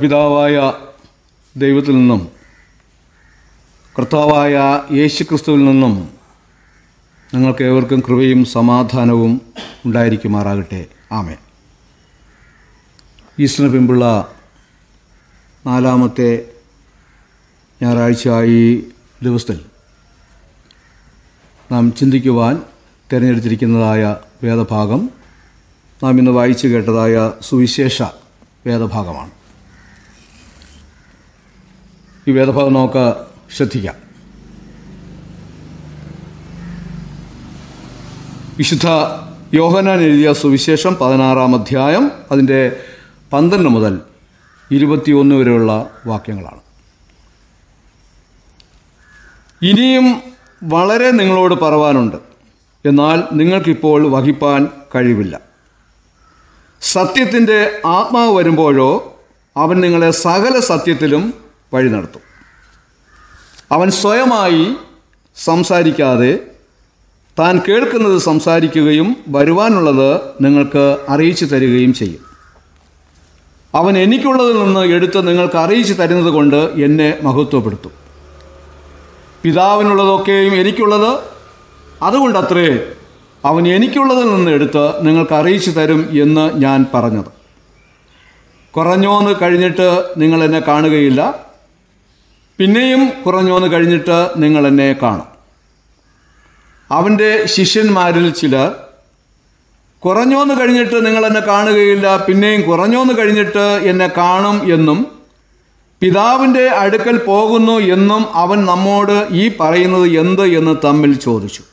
പിതാവായ ദൈവത്തിൽ നിന്നും കർത്താവായ യേശു ക്രിസ്തുവിൽ നിന്നും നിങ്ങൾക്ക് ഏവർക്കും കൃപയും സമാധാനവും ഉണ്ടായിരിക്കുമാറാകട്ടെ ആമേ ഈസ്റ്ററിന് പിമ്പുള്ള നാലാമത്തെ ഞായറാഴ്ച ഈ ദിവസത്തിൽ നാം ചിന്തിക്കുവാൻ തിരഞ്ഞെടുത്തിരിക്കുന്നതായ വേദഭാഗം നാം ഇന്ന് വായിച്ചു കേട്ടതായ സുവിശേഷ വേദഭാഗമാണ് ഈ വേദഭാഗം നമുക്ക് ശ്രദ്ധിക്കാം വിശുദ്ധ യോഹനാൻ എഴുതിയ സുവിശേഷം പതിനാറാം അധ്യായം അതിൻ്റെ പന്ത്രണ്ട് മുതൽ ഇരുപത്തിയൊന്ന് വരെയുള്ള വാക്യങ്ങളാണ് ഇനിയും വളരെ നിങ്ങളോട് പറവാനുണ്ട് എന്നാൽ നിങ്ങൾക്കിപ്പോൾ വഹിപ്പാൻ കഴിവില്ല സത്യത്തിൻ്റെ ആത്മാവ് വരുമ്പോഴോ അവൻ നിങ്ങളെ സകല സത്യത്തിലും വഴി നടത്തും അവൻ സ്വയമായി സംസാരിക്കാതെ താൻ കേൾക്കുന്നത് സംസാരിക്കുകയും വരുവാനുള്ളത് നിങ്ങൾക്ക് അറിയിച്ചു തരികയും ചെയ്യും അവൻ എനിക്കുള്ളതിൽ നിന്ന് എടുത്ത് നിങ്ങൾക്ക് അറിയിച്ചു തരുന്നത് കൊണ്ട് എന്നെ മഹത്വപ്പെടുത്തും പിതാവിനുള്ളതൊക്കെയും എനിക്കുള്ളത് അതുകൊണ്ടത്രേ അവൻ എനിക്കുള്ളതിൽ നിന്ന് എടുത്ത് നിങ്ങൾക്ക് അറിയിച്ചു തരും എന്ന് ഞാൻ പറഞ്ഞത് കുറഞ്ഞോന്ന് കഴിഞ്ഞിട്ട് നിങ്ങൾ എന്നെ കാണുകയില്ല പിന്നെയും കുറഞ്ഞോന്ന് കഴിഞ്ഞിട്ട് നിങ്ങൾ എന്നെ കാണും അവൻ്റെ ശിഷ്യന്മാരിൽ ചിലർ കുറഞ്ഞോന്ന് കഴിഞ്ഞിട്ട് നിങ്ങൾ എന്നെ കാണുകയില്ല പിന്നെയും കുറഞ്ഞോന്ന് കഴിഞ്ഞിട്ട് എന്നെ കാണും എന്നും പിതാവിൻ്റെ അടുക്കൽ പോകുന്നു എന്നും അവൻ നമ്മോട് ഈ പറയുന്നത് എന്ത് എന്ന് തമ്മിൽ ചോദിച്ചു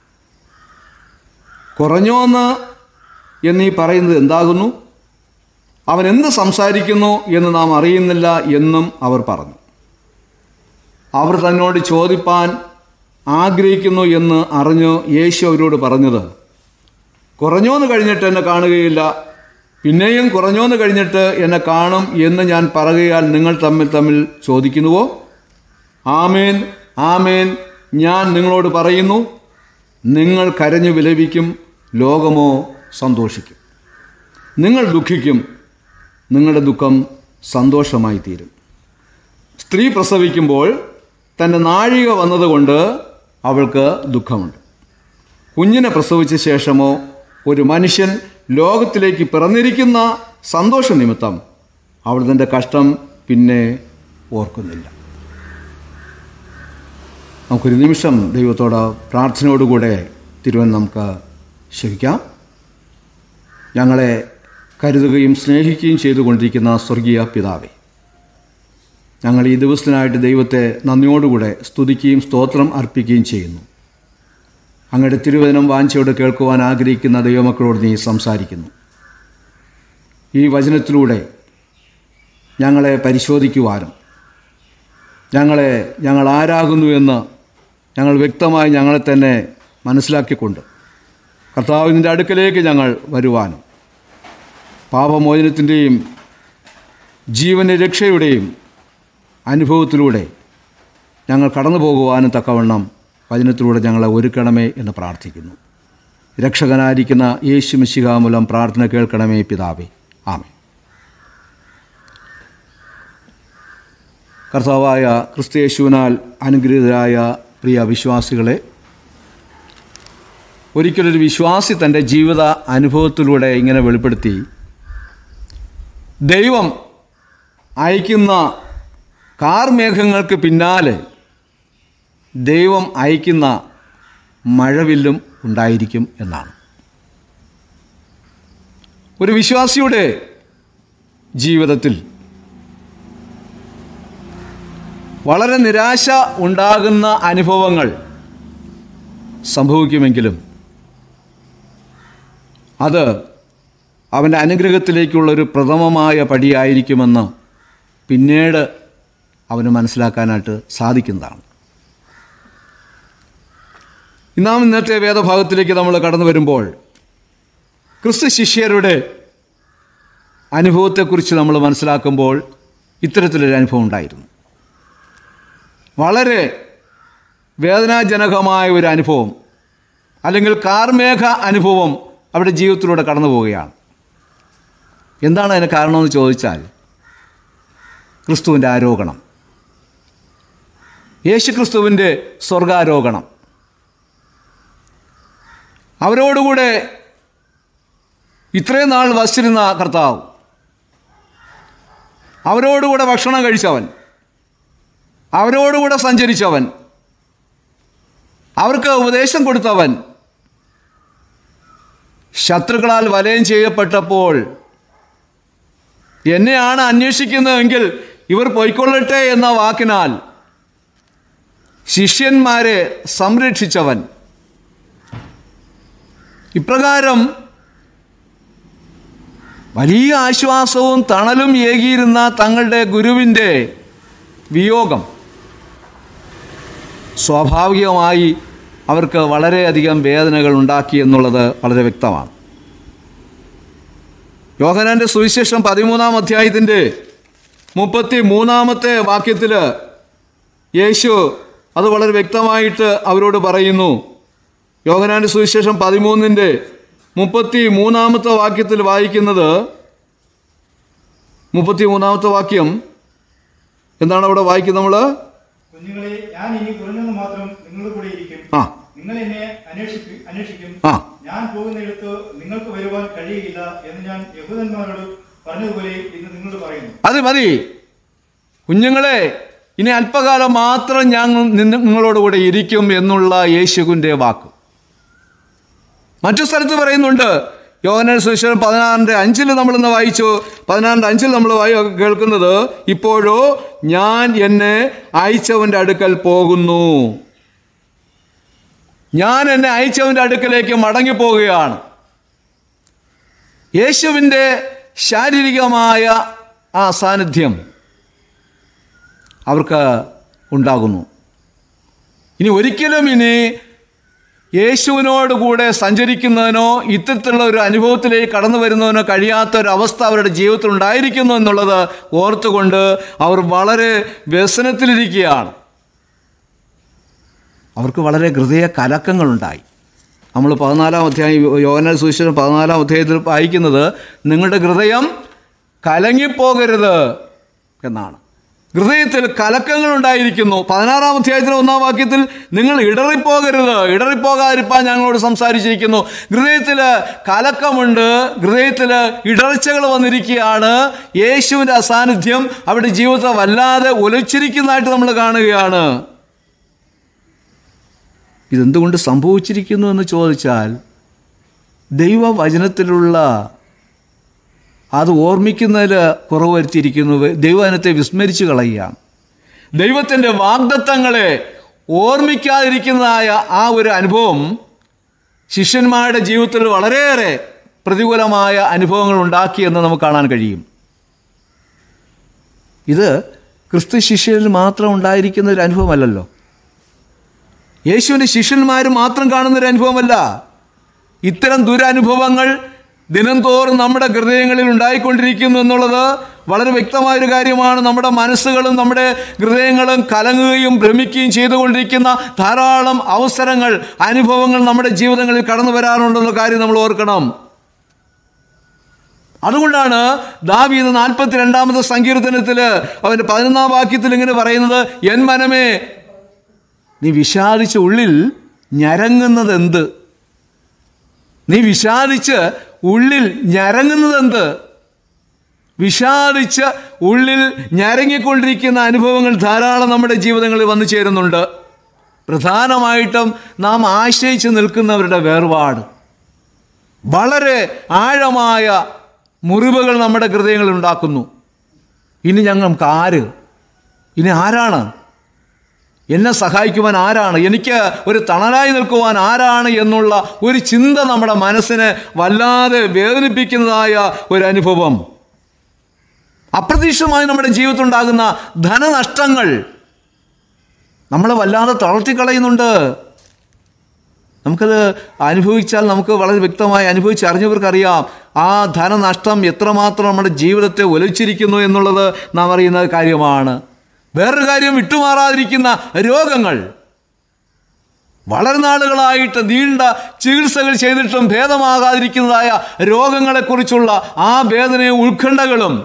കുറഞ്ഞോന്ന് എന്നീ പറയുന്നത് എന്താകുന്നു അവൻ എന്ത് സംസാരിക്കുന്നു എന്ന് നാം അറിയുന്നില്ല എന്നും അവർ പറഞ്ഞു അവർ തന്നോട് ചോദിപ്പാൻ ആഗ്രഹിക്കുന്നു എന്ന് അറിഞ്ഞ് യേശു അവരോട് പറഞ്ഞത് കുറഞ്ഞോന്ന് കഴിഞ്ഞിട്ട് എന്നെ കാണുകയില്ല പിന്നെയും കുറഞ്ഞോന്ന് കഴിഞ്ഞിട്ട് എന്നെ കാണും എന്ന് ഞാൻ പറയുകയാൽ നിങ്ങൾ തമ്മിൽ തമ്മിൽ ചോദിക്കുന്നുവോ ആമേൻ ആമേൻ ഞാൻ നിങ്ങളോട് പറയുന്നു നിങ്ങൾ കരഞ്ഞു വിലപിക്കും ലോകമോ സന്തോഷിക്കും നിങ്ങൾ ദുഃഖിക്കും നിങ്ങളുടെ ദുഃഖം സന്തോഷമായി തീരും സ്ത്രീ പ്രസവിക്കുമ്പോൾ തൻ്റെ നാഴിക വന്നതുകൊണ്ട് അവൾക്ക് ദുഃഖമുണ്ട് കുഞ്ഞിനെ പ്രസവിച്ച ശേഷമോ ഒരു മനുഷ്യൻ ലോകത്തിലേക്ക് പിറന്നിരിക്കുന്ന സന്തോഷ നിമിത്തം അവൾ തൻ്റെ കഷ്ടം പിന്നെ ഓർക്കുന്നില്ല നമുക്കൊരു നിമിഷം ദൈവത്തോട് പ്രാർത്ഥനയോടുകൂടെ തിരുവൻ നമുക്ക് ക്ഷമിക്കാം ഞങ്ങളെ കരുതുകയും സ്നേഹിക്കുകയും ചെയ്തുകൊണ്ടിരിക്കുന്ന സ്വർഗീയ പിതാവേ ഞങ്ങൾ ഈ ദിവസത്തിനായിട്ട് ദൈവത്തെ നന്ദിയോടുകൂടെ സ്തുതിക്കുകയും സ്തോത്രം അർപ്പിക്കുകയും ചെയ്യുന്നു അങ്ങയുടെ തിരുവചനം വാഞ്ചയോട് കേൾക്കുവാൻ ആഗ്രഹിക്കുന്ന ദൈവമക്കളോട് നീ സംസാരിക്കുന്നു ഈ വചനത്തിലൂടെ ഞങ്ങളെ പരിശോധിക്കുവാനും ഞങ്ങളെ ഞങ്ങൾ ആരാകുന്നു എന്ന് ഞങ്ങൾ വ്യക്തമായി ഞങ്ങളെ തന്നെ മനസ്സിലാക്കിക്കൊണ്ട് കർത്താവിൻ്റെ അടുക്കലേക്ക് ഞങ്ങൾ വരുവാനും പാപമോചനത്തിൻ്റെയും ജീവന രക്ഷയുടെയും അനുഭവത്തിലൂടെ ഞങ്ങൾ കടന്നു പോകുവാനും തക്കവണ്ണം വചനത്തിലൂടെ ഞങ്ങളെ ഒരുക്കണമേ എന്ന് പ്രാർത്ഥിക്കുന്നു രക്ഷകനായിരിക്കുന്ന യേശു മിശിഹ മൂലം പ്രാർത്ഥന കേൾക്കണമേ പിതാവേ ആമേ കർത്താവായ ക്രിസ്തയേശുവിനാൽ അനുഗ്രഹീതരായ പ്രിയ വിശ്വാസികളെ ഒരിക്കലൊരു വിശ്വാസി തൻ്റെ ജീവിത അനുഭവത്തിലൂടെ ഇങ്ങനെ വെളിപ്പെടുത്തി ദൈവം അയക്കുന്ന കാർമേഘങ്ങൾക്ക് പിന്നാലെ ദൈവം അയക്കുന്ന മഴവില്ലും ഉണ്ടായിരിക്കും എന്നാണ് ഒരു വിശ്വാസിയുടെ ജീവിതത്തിൽ വളരെ നിരാശ ഉണ്ടാകുന്ന അനുഭവങ്ങൾ സംഭവിക്കുമെങ്കിലും അത് അവൻ്റെ അനുഗ്രഹത്തിലേക്കുള്ളൊരു പ്രഥമമായ പടിയായിരിക്കുമെന്ന് പിന്നീട് അവന് മനസ്സിലാക്കാനായിട്ട് സാധിക്കുന്നതാണ് ഇന്നാം ഇന്നത്തെ വേദഭാഗത്തിലേക്ക് നമ്മൾ കടന്നു വരുമ്പോൾ ക്രിസ്തു ശിഷ്യരുടെ അനുഭവത്തെക്കുറിച്ച് നമ്മൾ മനസ്സിലാക്കുമ്പോൾ ഇത്തരത്തിലൊരു അനുഭവം ഉണ്ടായിരുന്നു വളരെ വേദനാജനകമായ ഒരു അനുഭവം അല്ലെങ്കിൽ കാർമേഘ അനുഭവം അവരുടെ ജീവിതത്തിലൂടെ കടന്നു പോവുകയാണ് എന്താണ് അതിന് കാരണമെന്ന് ചോദിച്ചാൽ ക്രിസ്തുവിൻ്റെ ആരോഹണം യേശു ക്രിസ്തുവിൻ്റെ സ്വർഗാരോഹണം അവരോടുകൂടെ ഇത്രയും നാൾ വസിച്ചിരുന്ന കർത്താവ് അവരോടുകൂടെ ഭക്ഷണം കഴിച്ചവൻ അവരോടുകൂടെ സഞ്ചരിച്ചവൻ അവർക്ക് ഉപദേശം കൊടുത്തവൻ ശത്രുക്കളാൽ വലയം ചെയ്യപ്പെട്ടപ്പോൾ എന്നെയാണ് അന്വേഷിക്കുന്നതെങ്കിൽ ഇവർ പൊയ്ക്കൊള്ളട്ടെ എന്ന വാക്കിനാൽ ശിഷ്യന്മാരെ സംരക്ഷിച്ചവൻ ഇപ്രകാരം വലിയ ആശ്വാസവും തണലും ഏകിയിരുന്ന തങ്ങളുടെ ഗുരുവിൻ്റെ വിയോഗം സ്വാഭാവികമായി അവർക്ക് വളരെയധികം വേദനകൾ ഉണ്ടാക്കി എന്നുള്ളത് വളരെ വ്യക്തമാണ് യോഹനാന്റെ സുവിശേഷം പതിമൂന്നാം അധ്യായത്തിൻ്റെ മുപ്പത്തി മൂന്നാമത്തെ വാക്യത്തിൽ യേശു അത് വളരെ വ്യക്തമായിട്ട് അവരോട് പറയുന്നു യോഹനാന്റെ സുവിശേഷം പതിമൂന്നിൻ്റെ മുപ്പത്തി മൂന്നാമത്തെ വാക്യത്തിൽ വായിക്കുന്നത് മുപ്പത്തി മൂന്നാമത്തെ വാക്യം എന്താണ് അവിടെ വായിക്കുന്നത് നമ്മൾ കുഞ്ഞുങ്ങളെ ഞാൻ ഇനി കുറഞ്ഞത് മാത്രം നിങ്ങളുടെ കൂടെ ഇരിക്കും ആ നിങ്ങൾ എന്നെ അന്വേഷിക്കും അന്വേഷിക്കും ആ ഞാൻ പോകുന്നിടത്ത് നിങ്ങൾക്ക് വരുവാൻ കഴിയുകയില്ല എന്ന് ഞാൻ യഹൂദന്മാരോട് പറഞ്ഞതുപോലെ ഇന്ന് നിങ്ങളോട് പറയുന്നു അത് മതി കുഞ്ഞുങ്ങളെ ഇനി അല്പകാലം മാത്രം ഞാൻ നിന്ന- നിങ്ങളോടുകൂടെ ഇരിക്കും എന്നുള്ള യേശുവിൻ്റെ വാക്ക് മറ്റു സ്ഥലത്ത് പറയുന്നുണ്ട് യോഹനൽ സുവിശേഷം പതിനാറിൻ്റെ അഞ്ചിൽ നമ്മളിന്ന് വായിച്ചു പതിനാറിൻ്റെ അഞ്ചിൽ നമ്മൾ വായി കേൾക്കുന്നത് ഇപ്പോഴോ ഞാൻ എന്നെ അയച്ചവൻ്റെ അടുക്കൽ പോകുന്നു ഞാൻ എന്നെ അയച്ചവൻ്റെ അടുക്കലേക്ക് മടങ്ങിപ്പോവുകയാണ് യേശുവിൻ്റെ ശാരീരികമായ ആ സാന്നിധ്യം അവർക്ക് ഉണ്ടാകുന്നു ഇനി ഒരിക്കലും ഇനി യേശുവിനോട് കൂടെ സഞ്ചരിക്കുന്നതിനോ ഇത്തരത്തിലുള്ള ഒരു അനുഭവത്തിലേക്ക് കടന്നു വരുന്നതിനോ കഴിയാത്ത ഒരു അവസ്ഥ അവരുടെ ജീവിതത്തിൽ ഉണ്ടായിരിക്കുന്നു എന്നുള്ളത് ഓർത്തുകൊണ്ട് അവർ വളരെ വ്യസനത്തിലിരിക്കുകയാണ് അവർക്ക് വളരെ ഹൃദയ കലക്കങ്ങളുണ്ടായി നമ്മൾ പതിനാലാം അധ്യായം യോഹന സുവിശേഷം പതിനാലാം അധ്യായത്തിൽ വായിക്കുന്നത് നിങ്ങളുടെ ഹൃദയം കലങ്ങിപ്പോകരുത് എന്നാണ് ഹൃദയത്തിൽ കലക്കങ്ങൾ ഉണ്ടായിരിക്കുന്നു പതിനാറാം അധ്യായത്തിലെ ഒന്നാം വാക്യത്തിൽ നിങ്ങൾ ഇടറിപ്പോകരുത് ഇടറിപ്പോകാതിരിപ്പാൻ ഞങ്ങളോട് സംസാരിച്ചിരിക്കുന്നു ഹൃദയത്തിൽ കലക്കമുണ്ട് ഹൃദയത്തിൽ ഇടർച്ചകൾ വന്നിരിക്കുകയാണ് യേശുവിൻ്റെ അസാന്നിധ്യം അവരുടെ ജീവിതത്തെ വല്ലാതെ ഒലിച്ചിരിക്കുന്നതായിട്ട് നമ്മൾ കാണുകയാണ് ഇതെന്തുകൊണ്ട് സംഭവിച്ചിരിക്കുന്നു എന്ന് ചോദിച്ചാൽ ദൈവവചനത്തിലുള്ള അത് ഓർമ്മിക്കുന്നതിൽ കുറവ് വരുത്തിയിരിക്കുന്നു ദൈവവചനത്തെ വിസ്മരിച്ചു കളയുകയാണ് ദൈവത്തിൻ്റെ വാഗ്ദത്തങ്ങളെ ഓർമ്മിക്കാതിരിക്കുന്നതായ ആ ഒരു അനുഭവം ശിഷ്യന്മാരുടെ ജീവിതത്തിൽ വളരെയേറെ പ്രതികൂലമായ അനുഭവങ്ങൾ ഉണ്ടാക്കിയെന്ന് നമുക്ക് കാണാൻ കഴിയും ഇത് ക്രിസ്തു ശിഷ്യരിൽ മാത്രം ഉണ്ടായിരിക്കുന്ന ഒരു അനുഭവമല്ലല്ലോ യേശുവിൻ്റെ ശിഷ്യന്മാർ മാത്രം കാണുന്നൊരു അനുഭവമല്ല ഇത്തരം ദുരനുഭവങ്ങൾ ദിനം തോറും നമ്മുടെ ഹൃദയങ്ങളിൽ ഉണ്ടായിക്കൊണ്ടിരിക്കുന്നു എന്നുള്ളത് വളരെ വ്യക്തമായൊരു കാര്യമാണ് നമ്മുടെ മനസ്സുകളും നമ്മുടെ ഹൃദയങ്ങളും കലങ്ങുകയും ഭ്രമിക്കുകയും ചെയ്തുകൊണ്ടിരിക്കുന്ന ധാരാളം അവസരങ്ങൾ അനുഭവങ്ങൾ നമ്മുടെ ജീവിതങ്ങളിൽ കടന്നു വരാറുണ്ടെന്ന കാര്യം നമ്മൾ ഓർക്കണം അതുകൊണ്ടാണ് ദാവീദ് നാൽപ്പത്തി രണ്ടാമത്തെ സങ്കീർത്തനത്തിൽ അവൻ്റെ പതിനൊന്നാം വാക്യത്തിൽ ഇങ്ങനെ പറയുന്നത് എൻ മനമേ നീ വിഷാദിച്ച ഉള്ളിൽ ഞരങ്ങുന്നത് എന്ത് നീ വിഷാദിച്ച് ഉള്ളിൽ ഞരങ്ങുന്നത് എന്ത് വിഷാദിച്ച് ഉള്ളിൽ ഞരങ്ങിക്കൊണ്ടിരിക്കുന്ന അനുഭവങ്ങൾ ധാരാളം നമ്മുടെ ജീവിതങ്ങളിൽ വന്നു ചേരുന്നുണ്ട് പ്രധാനമായിട്ടും നാം ആശ്രയിച്ച് നിൽക്കുന്നവരുടെ വേർപാട് വളരെ ആഴമായ മുറിവുകൾ നമ്മുടെ ഹൃദയങ്ങളിൽ ഉണ്ടാക്കുന്നു ഇനി ഞങ്ങൾക്ക് ആര് ഇനി ആരാണ് എന്നെ സഹായിക്കുവാൻ ആരാണ് എനിക്ക് ഒരു തണലായി നിൽക്കുവാൻ ആരാണ് എന്നുള്ള ഒരു ചിന്ത നമ്മുടെ മനസ്സിനെ വല്ലാതെ വേദനിപ്പിക്കുന്നതായ ഒരു അനുഭവം അപ്രതീക്ഷിതമായി നമ്മുടെ ജീവിതത്തിൽ ഉണ്ടാകുന്ന ധനനഷ്ടങ്ങൾ നമ്മളെ വല്ലാതെ തളർത്തിക്കളയുന്നുണ്ട് നമുക്കത് അനുഭവിച്ചാൽ നമുക്ക് വളരെ വ്യക്തമായി അനുഭവിച്ച് അറിഞ്ഞവർക്കറിയാം ആ ധനനഷ്ടം എത്രമാത്രം നമ്മുടെ ജീവിതത്തെ ഒലിച്ചിരിക്കുന്നു എന്നുള്ളത് നാം അറിയുന്ന കാര്യമാണ് വേറൊരു കാര്യം വിട്ടുമാറാതിരിക്കുന്ന രോഗങ്ങൾ വളരെ നാളുകളായിട്ട് നീണ്ട ചികിത്സകൾ ചെയ്തിട്ടും ഭേദമാകാതിരിക്കുന്നതായ രോഗങ്ങളെക്കുറിച്ചുള്ള ആ വേദനയും ഉത്കണ്ഠകളും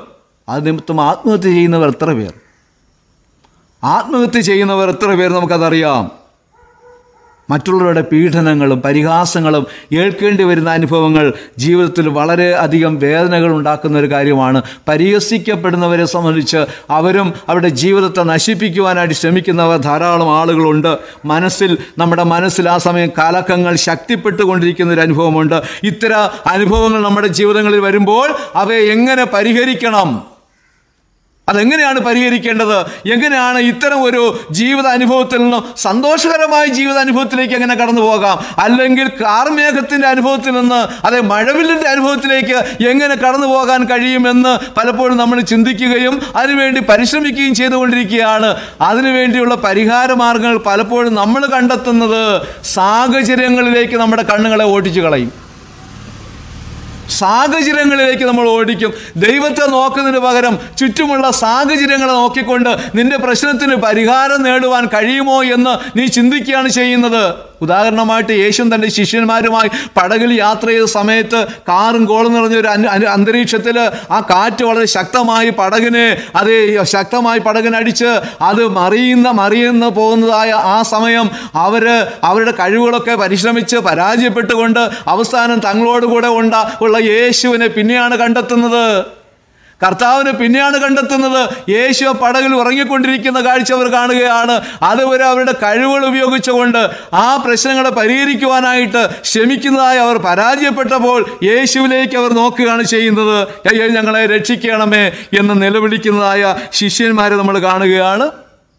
അത് നിമിത്തം ആത്മഹത്യ ചെയ്യുന്നവർ എത്ര പേർ ആത്മഹത്യ ചെയ്യുന്നവർ എത്ര പേർ നമുക്കതറിയാം മറ്റുള്ളവരുടെ പീഡനങ്ങളും പരിഹാസങ്ങളും ഏൽക്കേണ്ടി വരുന്ന അനുഭവങ്ങൾ ജീവിതത്തിൽ വളരെ അധികം വേദനകൾ ഉണ്ടാക്കുന്ന ഒരു കാര്യമാണ് പരിഹസിക്കപ്പെടുന്നവരെ സംബന്ധിച്ച് അവരും അവരുടെ ജീവിതത്തെ നശിപ്പിക്കുവാനായിട്ട് ശ്രമിക്കുന്നവർ ധാരാളം ആളുകളുണ്ട് മനസ്സിൽ നമ്മുടെ മനസ്സിൽ ആ സമയം കലക്കങ്ങൾ ശക്തിപ്പെട്ടുകൊണ്ടിരിക്കുന്ന ഒരു അനുഭവമുണ്ട് ഇത്തരം അനുഭവങ്ങൾ നമ്മുടെ ജീവിതങ്ങളിൽ വരുമ്പോൾ അവയെ എങ്ങനെ പരിഹരിക്കണം അതെങ്ങനെയാണ് പരിഹരിക്കേണ്ടത് എങ്ങനെയാണ് ഇത്തരം ഒരു ജീവിത അനുഭവത്തിൽ നിന്നും സന്തോഷകരമായ ജീവിത അനുഭവത്തിലേക്ക് എങ്ങനെ കടന്നു പോകാം അല്ലെങ്കിൽ കാർമേഘത്തിൻ്റെ അനുഭവത്തിൽ നിന്ന് അതെ മഴവില്ലിൻ്റെ അനുഭവത്തിലേക്ക് എങ്ങനെ കടന്നു പോകാൻ കഴിയുമെന്ന് പലപ്പോഴും നമ്മൾ ചിന്തിക്കുകയും അതിനുവേണ്ടി പരിശ്രമിക്കുകയും ചെയ്തുകൊണ്ടിരിക്കുകയാണ് അതിനുവേണ്ടിയുള്ള പരിഹാര മാർഗങ്ങൾ പലപ്പോഴും നമ്മൾ കണ്ടെത്തുന്നത് സാഹചര്യങ്ങളിലേക്ക് നമ്മുടെ കണ്ണുകളെ ഓടിച്ചു കളയും സാഹചര്യങ്ങളിലേക്ക് നമ്മൾ ഓടിക്കും ദൈവത്തെ നോക്കുന്നതിന് പകരം ചുറ്റുമുള്ള സാഹചര്യങ്ങളെ നോക്കിക്കൊണ്ട് നിന്റെ പ്രശ്നത്തിന് പരിഹാരം നേടുവാൻ കഴിയുമോ എന്ന് നീ ചിന്തിക്കുകയാണ് ചെയ്യുന്നത് ഉദാഹരണമായിട്ട് യേശും തൻ്റെ ശിഷ്യന്മാരുമായി പടകിൽ യാത്ര ചെയ്ത സമയത്ത് കാറും കോളും നിറഞ്ഞ ഒരു അനു- അനു- അന്തരീക്ഷത്തിൽ ആ കാറ്റ് വളരെ ശക്തമായി പടകിനെ അത് ശക്തമായി പടകിനടിച്ച് അത് മറിയുന്ന മറിയുന്ന പോകുന്നതായ ആ സമയം അവർ അവരുടെ കഴിവുകളൊക്കെ പരിശ്രമിച്ച് പരാജയപ്പെട്ടുകൊണ്ട് അവസാനം തങ്ങളോട് കൂടെ ഉണ്ട ഉള്ള യേശുവിനെ പിന്നെയാണ് കണ്ടെത്തുന്നത് കർത്താവിനെ പിന്നെയാണ് കണ്ടെത്തുന്നത് യേശു ആ പടകിൽ ഉറങ്ങിക്കൊണ്ടിരിക്കുന്ന കാഴ്ച അവർ കാണുകയാണ് അതുവരെ അവരുടെ കഴിവുകൾ ഉപയോഗിച്ചുകൊണ്ട് ആ പ്രശ്നങ്ങളെ പരിഹരിക്കുവാനായിട്ട് ശ്രമിക്കുന്നതായി അവർ പരാജയപ്പെട്ടപ്പോൾ യേശുവിലേക്ക് അവർ നോക്കുകയാണ് ചെയ്യുന്നത് അയ്യോ ഞങ്ങളെ രക്ഷിക്കണമേ എന്ന് നിലവിളിക്കുന്നതായ ശിഷ്യന്മാരെ നമ്മൾ കാണുകയാണ്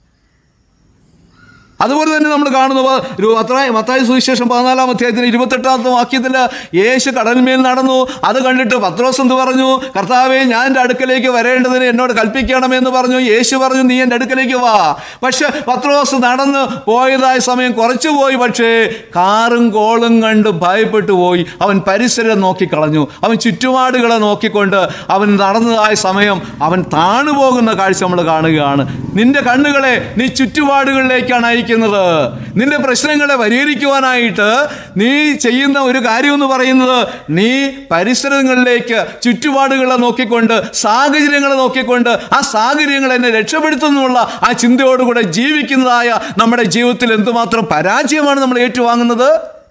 അതുപോലെ തന്നെ നമ്മൾ കാണുന്നത് ഒരു മത്തായി മത്തായി സുവിശേഷം പതിനാലാം അധ്യായത്തിന് ഇരുപത്തെട്ടാമത്തെ വാക്യത്തിൽ യേശു കടലിന്മേൽ നടന്നു അത് കണ്ടിട്ട് പത്രോസ് എന്ത് പറഞ്ഞു കർത്താവെ ഞാൻ എൻ്റെ അടുക്കലേക്ക് വരേണ്ടതിന് എന്നോട് കൽപ്പിക്കണമെന്ന് പറഞ്ഞു യേശു പറഞ്ഞു നീ എൻ്റെ അടുക്കലേക്ക് വാ പക്ഷെ പത്രോസ് നടന്ന് പോയതായ സമയം കുറച്ചു പോയി പക്ഷേ കാറും കോളും കണ്ട് ഭയപ്പെട്ടു പോയി അവൻ പരിസരം നോക്കിക്കളഞ്ഞു അവൻ ചുറ്റുപാടുകളെ നോക്കിക്കൊണ്ട് അവൻ നടന്നതായ സമയം അവൻ താണു പോകുന്ന കാഴ്ച നമ്മൾ കാണുകയാണ് നിന്റെ കണ്ണുകളെ നീ ചുറ്റുപാടുകളിലേക്കാണ് അയക്കുന്നത് നിന്റെ പ്രശ്നങ്ങളെ പരിഹരിക്കുവാനായിട്ട് നീ ചെയ്യുന്ന ഒരു കാര്യം എന്ന് പറയുന്നത് നീ പരിസരങ്ങളിലേക്ക് ചുറ്റുപാടുകളെ നോക്കിക്കൊണ്ട് സാഹചര്യങ്ങളെ നോക്കിക്കൊണ്ട് ആ സാഹചര്യങ്ങൾ എന്നെ രക്ഷപ്പെടുത്തുന്നുള്ള ആ ചിന്തയോടുകൂടെ ജീവിക്കുന്നതായ നമ്മുടെ ജീവിതത്തിൽ എന്തുമാത്രം പരാജയമാണ് നമ്മൾ ഏറ്റുവാങ്ങുന്നത്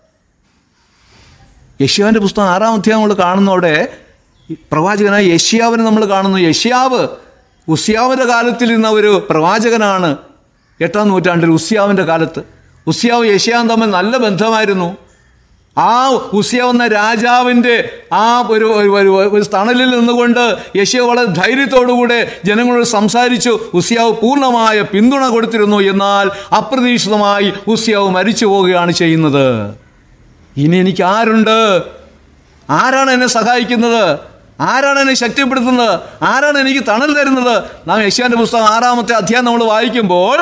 യഷ്യാവിൻ്റെ പുസ്തകം ആറാം അധ്യായം നമ്മൾ കാണുന്നവിടെ പ്രവാചകനായ യഷ്യാവിനെ നമ്മൾ കാണുന്നു യഷ്യാവ് ഉസ്യാവിൻ്റെ കാലത്തിൽ ഇരുന്ന ഒരു പ്രവാചകനാണ് എട്ടാം നൂറ്റാണ്ടിൽ ഉസ്യാവിൻ്റെ കാലത്ത് ഉസ്യാവ് യഷ്യാവും തമ്മിൽ നല്ല ബന്ധമായിരുന്നു ആ ഉസ്യാവ് എന്ന രാജാവിൻ്റെ ആ ഒരു ഒരു- ഒരു ഒരു തണലിൽ നിന്നുകൊണ്ട് യഷ്യാവ് വളരെ ധൈര്യത്തോടുകൂടെ ജനങ്ങളോട് സംസാരിച്ചു ഉസ്യാവ് പൂർണ്ണമായ പിന്തുണ കൊടുത്തിരുന്നു എന്നാൽ അപ്രതീക്ഷിതമായി ഉസ്യാവ് മരിച്ചു പോവുകയാണ് ചെയ്യുന്നത് ഇനി എനിക്ക് ആരുണ്ട് ആരാണ് എന്നെ സഹായിക്കുന്നത് ആരാണ് എന്നെ ശക്തിപ്പെടുത്തുന്നത് ആരാണ് എനിക്ക് തണൽ തരുന്നത് നാം യശ്യാന്റെ പുസ്തകം ആറാമത്തെ അധ്യായം നമ്മൾ വായിക്കുമ്പോൾ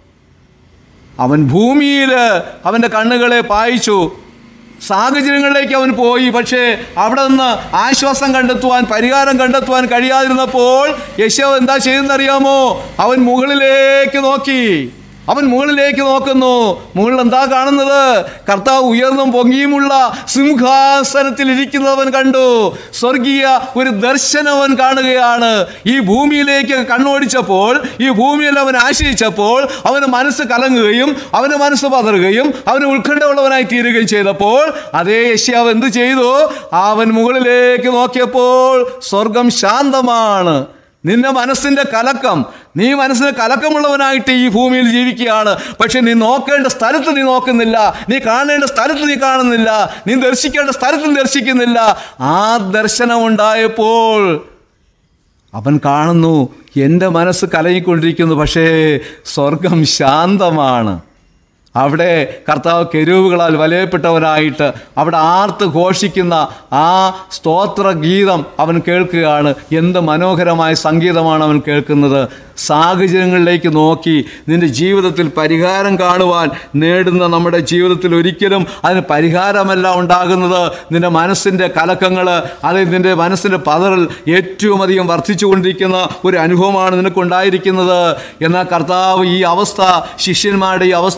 അവൻ ഭൂമിയിൽ അവൻ്റെ കണ്ണുകളെ പായിച്ചു സാഹചര്യങ്ങളിലേക്ക് അവൻ പോയി പക്ഷേ അവിടെ നിന്ന് ആശ്വാസം കണ്ടെത്തുവാൻ പരിഹാരം കണ്ടെത്തുവാൻ കഴിയാതിരുന്നപ്പോൾ യശവ് എന്താ ചെയ്യുന്നറിയാമോ അവൻ മുകളിലേക്ക് നോക്കി അവൻ മുകളിലേക്ക് നോക്കുന്നു മുകളിൽ എന്താ കാണുന്നത് കർത്താവ് ഉയർന്നും പൊങ്ങിയുമുള്ള സിംഹാസനത്തിൽ ഇരിക്കുന്നവൻ കണ്ടു സ്വർഗീയ ഒരു ദർശനം അവൻ കാണുകയാണ് ഈ ഭൂമിയിലേക്ക് കണ്ണോടിച്ചപ്പോൾ ഈ ഭൂമിയിൽ അവൻ ആശ്രയിച്ചപ്പോൾ അവന് മനസ്സ് കലങ്ങുകയും അവന് മനസ്സ് പതറുകയും അവന് ഉത്കണ്ഠയുള്ളവനായി തീരുകയും ചെയ്തപ്പോൾ അതേ യശ്യാവ് എന്ത് ചെയ്തു അവൻ മുകളിലേക്ക് നോക്കിയപ്പോൾ സ്വർഗം ശാന്തമാണ് നിന്റെ മനസ്സിന്റെ കലക്കം നീ മനസ്സിന് കലക്കമുള്ളവനായിട്ട് ഈ ഭൂമിയിൽ ജീവിക്കുകയാണ് പക്ഷെ നീ നോക്കേണ്ട സ്ഥലത്ത് നീ നോക്കുന്നില്ല നീ കാണേണ്ട സ്ഥലത്ത് നീ കാണുന്നില്ല നീ ദർശിക്കേണ്ട സ്ഥലത്ത് നീ ദർശിക്കുന്നില്ല ആ ദർശനം ഉണ്ടായപ്പോൾ അവൻ കാണുന്നു എൻ്റെ മനസ്സ് കലങ്ങിക്കൊണ്ടിരിക്കുന്നു പക്ഷേ സ്വർഗം ശാന്തമാണ് അവിടെ കർത്താവ് കെരൂവുകളാൽ വലയപ്പെട്ടവനായിട്ട് അവിടെ ആർത്ത് ഘോഷിക്കുന്ന ആ സ്തോത്ര ഗീതം അവൻ കേൾക്കുകയാണ് എന്ത് മനോഹരമായ സംഗീതമാണ് അവൻ കേൾക്കുന്നത് സാഹചര്യങ്ങളിലേക്ക് നോക്കി നിന്റെ ജീവിതത്തിൽ പരിഹാരം കാണുവാൻ നേടുന്ന നമ്മുടെ ജീവിതത്തിൽ ഒരിക്കലും അതിന് പരിഹാരമല്ല ഉണ്ടാകുന്നത് നിന്റെ മനസ്സിൻ്റെ കലക്കങ്ങൾ അത് നിന്റെ മനസ്സിൻ്റെ പതറൽ ഏറ്റവും അധികം വർദ്ധിച്ചുകൊണ്ടിരിക്കുന്ന ഒരു അനുഭവമാണ് നിനക്കുണ്ടായിരിക്കുന്നത് എന്നാൽ കർത്താവ് ഈ അവസ്ഥ ശിഷ്യന്മാരുടെ ഈ അവസ്ഥ വളരെ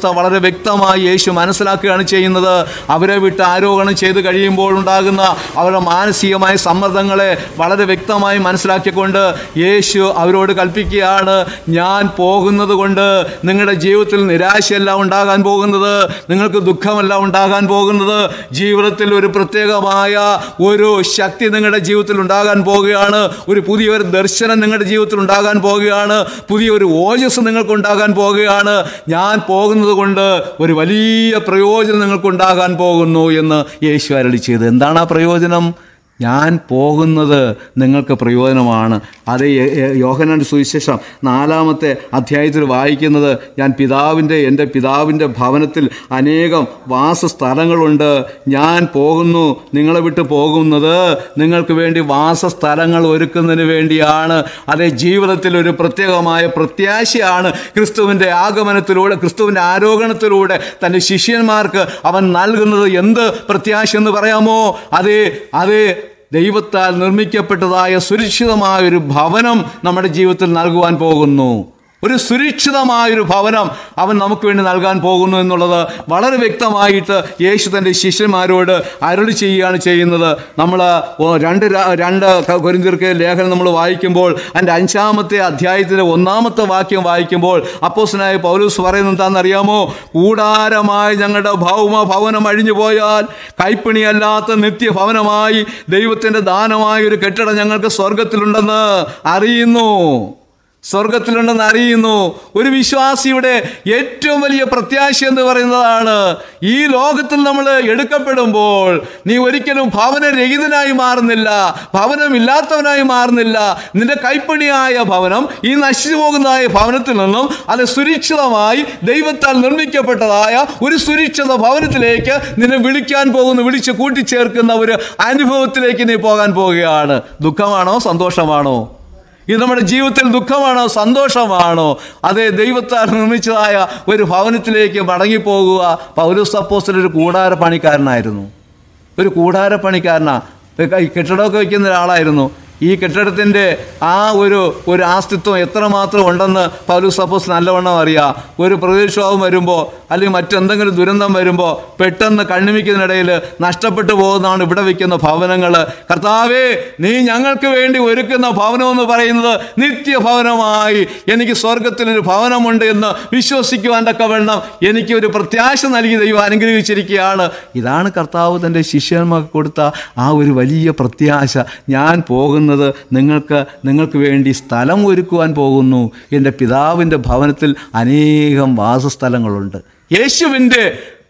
വ്യക്തമായി യേശു മനസ്സിലാക്കുകയാണ് ചെയ്യുന്നത് അവരെ വിട്ട് ആരോപണം ചെയ്ത് കഴിയുമ്പോൾ ഉണ്ടാകുന്ന അവരുടെ മാനസികമായ സമ്മർദ്ദങ്ങളെ വളരെ വ്യക്തമായി മനസ്സിലാക്കിക്കൊണ്ട് യേശു അവരോട് കൽപ്പിക്കുകയാണ് ഞാൻ പോകുന്നത് കൊണ്ട് നിങ്ങളുടെ ജീവിതത്തിൽ നിരാശയല്ല ഉണ്ടാകാൻ പോകുന്നത് നിങ്ങൾക്ക് ദുഃഖമല്ല ഉണ്ടാകാൻ പോകുന്നത് ജീവിതത്തിൽ ഒരു പ്രത്യേകമായ ഒരു ശക്തി നിങ്ങളുടെ ജീവിതത്തിൽ ഉണ്ടാകാൻ പോവുകയാണ് ഒരു പുതിയൊരു ദർശനം നിങ്ങളുടെ ജീവിതത്തിൽ ഉണ്ടാകാൻ പോവുകയാണ് പുതിയൊരു ഓജസ് നിങ്ങൾക്ക് ഉണ്ടാകാൻ പോവുകയാണ് ഞാൻ പോകുന്നത് കൊണ്ട് ഒരു വലിയ പ്രയോജനം നിങ്ങൾക്ക് ഉണ്ടാകാൻ പോകുന്നു എന്ന് യേശു അരളി ചെയ്ത് എന്താണ് ആ പ്രയോജനം ഞാൻ പോകുന്നത് നിങ്ങൾക്ക് പ്രയോജനമാണ് അത് യ- യ- യോഹന്നാൻ്റെ സുവിശേഷം നാലാമത്തെ അധ്യായത്തിൽ വായിക്കുന്നത് ഞാൻ പിതാവിൻ്റെ എൻ്റെ പിതാവിൻ്റെ ഭവനത്തിൽ അനേകം വാസസ്ഥലങ്ങളുണ്ട് ഞാൻ പോകുന്നു നിങ്ങളെ വിട്ട് പോകുന്നത് നിങ്ങൾക്ക് വേണ്ടി വാസസ്ഥലങ്ങൾ ഒരുക്കുന്നതിന് വേണ്ടിയാണ് അതേ ജീവിതത്തിൽ ഒരു പ്രത്യേകമായ പ്രത്യാശയാണ് ക്രിസ്തുവിൻ്റെ ആഗമനത്തിലൂടെ ക്രിസ്തുവിൻ്റെ ആരോഹണത്തിലൂടെ തൻ്റെ ശിഷ്യന്മാർക്ക് അവൻ നൽകുന്നത് എന്ത് പ്രത്യാശ എന്ന് പറയാമോ അതേ അതേ ദൈവത്താൽ നിർമ്മിക്കപ്പെട്ടതായ സുരക്ഷിതമായ ഒരു ഭവനം നമ്മുടെ ജീവിതത്തിൽ നൽകുവാൻ പോകുന്നു ഒരു സുരക്ഷിതമായൊരു ഭവനം അവൻ നമുക്ക് വേണ്ടി നൽകാൻ പോകുന്നു എന്നുള്ളത് വളരെ വ്യക്തമായിട്ട് യേശു തൻ്റെ ശിഷ്യന്മാരോട് അരുളി ചെയ്യുകയാണ് ചെയ്യുന്നത് നമ്മൾ രണ്ട് ര- രണ്ട് കൊരിന്തിർക്ക് ലേഖനം നമ്മൾ വായിക്കുമ്പോൾ അതിൻ്റെ അഞ്ചാമത്തെ അധ്യായത്തിലെ ഒന്നാമത്തെ വാക്യം വായിക്കുമ്പോൾ അപ്പോസനായ പൗലൂസ് പറയുന്നത് എന്താണെന്നറിയാമോ കൂടാരമായി ഞങ്ങളുടെ ഭൗമ ഭവനം അഴിഞ്ഞു പോയാൽ കൈപ്പിണിയല്ലാത്ത നിത്യഭവനമായി ദൈവത്തിൻ്റെ ദാനമായ ഒരു കെട്ടിടം ഞങ്ങൾക്ക് സ്വർഗത്തിലുണ്ടെന്ന് അറിയുന്നു സ്വർഗത്തിലുണ്ടെന്ന് അറിയുന്നു ഒരു വിശ്വാസിയുടെ ഏറ്റവും വലിയ പ്രത്യാശ എന്ന് പറയുന്നതാണ് ഈ ലോകത്തിൽ നമ്മൾ എടുക്കപ്പെടുമ്പോൾ നീ ഒരിക്കലും ഭവനരഹിതനായി മാറുന്നില്ല ഭവനമില്ലാത്തവനായി മാറുന്നില്ല നിന്റെ കൈപ്പണിയായ ഭവനം ഈ നശിച്ചു പോകുന്നതായ ഭവനത്തിൽ നിന്നും അത് സുരക്ഷിതമായി ദൈവത്താൽ നിർമ്മിക്കപ്പെട്ടതായ ഒരു സുരക്ഷിത ഭവനത്തിലേക്ക് നിന്നെ വിളിക്കാൻ പോകുന്നു വിളിച്ച് കൂട്ടിച്ചേർക്കുന്ന ഒരു അനുഭവത്തിലേക്ക് നീ പോകാൻ പോവുകയാണ് ദുഃഖമാണോ സന്തോഷമാണോ ഇത് നമ്മുടെ ജീവിതത്തിൽ ദുഃഖമാണോ സന്തോഷമാണോ അതേ ദൈവത്താൽ നിർമ്മിച്ചതായ ഒരു ഭവനത്തിലേക്ക് മടങ്ങിപ്പോകുക പൗരസ് അപ്പോസ്റ്റൽ ഒരു കൂടാര പണിക്കാരനായിരുന്നു ഒരു കൂടാര പണിക്കാരനാ ഈ കെട്ടിടമൊക്കെ വയ്ക്കുന്ന ഒരാളായിരുന്നു ഈ കെട്ടിടത്തിൻ്റെ ആ ഒരു ഒരു ആസ്തിത്വം എത്രമാത്രം ഉണ്ടെന്ന് പൗലൂസ് സപ്പോസ് നല്ലവണ്ണം അറിയാം ഒരു പ്രതിക്ഷോഭം വരുമ്പോൾ അല്ലെങ്കിൽ മറ്റെന്തെങ്കിലും ദുരന്തം വരുമ്പോൾ പെട്ടെന്ന് കണ്ണിമിക്കുന്നതിനിടയിൽ നഷ്ടപ്പെട്ടു പോകുന്നതാണ് ഇവിടെ വയ്ക്കുന്ന ഭവനങ്ങൾ കർത്താവേ നീ ഞങ്ങൾക്ക് വേണ്ടി ഒരുക്കുന്ന ഭവനം എന്ന് പറയുന്നത് നിത്യഭവനമായി എനിക്ക് സ്വർഗത്തിലൊരു ഭവനമുണ്ട് എന്ന് വിശ്വസിക്കുവാൻ തക്കവണ്ണം എനിക്ക് ഒരു പ്രത്യാശ നൽകി ദൈവം അനുഗ്രഹിച്ചിരിക്കുകയാണ് ഇതാണ് കർത്താവ് തൻ്റെ ശിഷ്യന്മാർക്ക് കൊടുത്ത ആ ഒരു വലിയ പ്രത്യാശ ഞാൻ പോകുന്നത് നിങ്ങൾക്ക് നിങ്ങൾക്ക് വേണ്ടി സ്ഥലം ഒരുക്കുവാൻ പോകുന്നു എൻ്റെ പിതാവിൻ്റെ ഭവനത്തിൽ അനേകം വാസസ്ഥലങ്ങളുണ്ട് യേശുവിൻ്റെ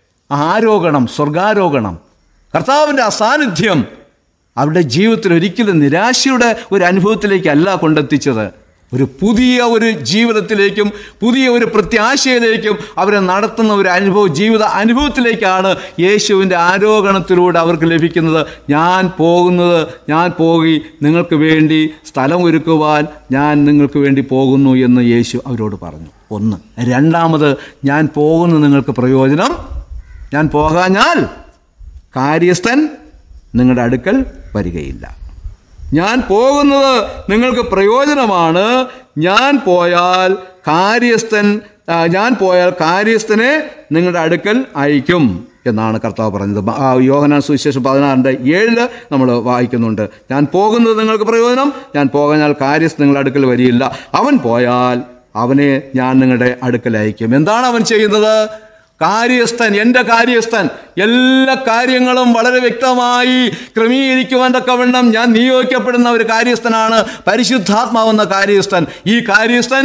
ആരോഹണം സ്വർഗാരോഹണം കർത്താവിൻ്റെ അസാന്നിധ്യം അവരുടെ ജീവിതത്തിൽ ഒരിക്കലും നിരാശയുടെ ഒരു അനുഭവത്തിലേക്കല്ല കൊണ്ടെത്തിച്ചത് ഒരു പുതിയ ഒരു ജീവിതത്തിലേക്കും പുതിയ ഒരു പ്രത്യാശയിലേക്കും അവരെ നടത്തുന്ന ഒരു അനുഭവ ജീവിത അനുഭവത്തിലേക്കാണ് യേശുവിൻ്റെ ആരോഹണത്തിലൂടെ അവർക്ക് ലഭിക്കുന്നത് ഞാൻ പോകുന്നത് ഞാൻ പോയി നിങ്ങൾക്ക് വേണ്ടി സ്ഥലം ഒരുക്കുവാൻ ഞാൻ നിങ്ങൾക്ക് വേണ്ടി പോകുന്നു എന്ന് യേശു അവരോട് പറഞ്ഞു ഒന്ന് രണ്ടാമത് ഞാൻ പോകുന്നത് നിങ്ങൾക്ക് പ്രയോജനം ഞാൻ പോകാഞ്ഞാൽ കാര്യസ്ഥൻ നിങ്ങളുടെ അടുക്കൽ വരികയില്ല ഞാൻ പോകുന്നത് നിങ്ങൾക്ക് പ്രയോജനമാണ് ഞാൻ പോയാൽ കാര്യസ്ഥൻ ആ, ഞാൻ പോയാൽ കാര്യസ്ഥനെ നിങ്ങളുടെ അടുക്കൽ അയക്കും എന്നാണ് കർത്താവ് പറഞ്ഞത് ബ- ആ, യോഹന്നാൻ സുവിശേഷം പതിനാറിൻ്റെ ഏഴില് നമ്മൾ വായിക്കുന്നുണ്ട് ഞാൻ പോകുന്നത് നിങ്ങൾക്ക് പ്രയോജനം ഞാൻ പോകാഞ്ഞാൽ കാര്യസ്ഥൻ നിങ്ങളുടെ അടുക്കൽ വരികയില്ല അവൻ പോയാൽ അവനെ ഞാൻ നിങ്ങളുടെ അടുക്കൽ അയക്കും എന്താണ് അവൻ ചെയ്യുന്നത് കാര്യസ്ഥൻ എൻ്റെ കാര്യസ്ഥൻ എല്ലാ കാര്യങ്ങളും വളരെ വ്യക്തമായി ക്രമീകരിക്കുവാൻ തക്കവണ്ണം ഞാൻ നിയോഗിക്കപ്പെടുന്ന ഒരു കാര്യസ്ഥനാണ് പരിശുദ്ധാത്മാവെന്ന കാര്യസ്ഥൻ ഈ കാര്യസ്ഥൻ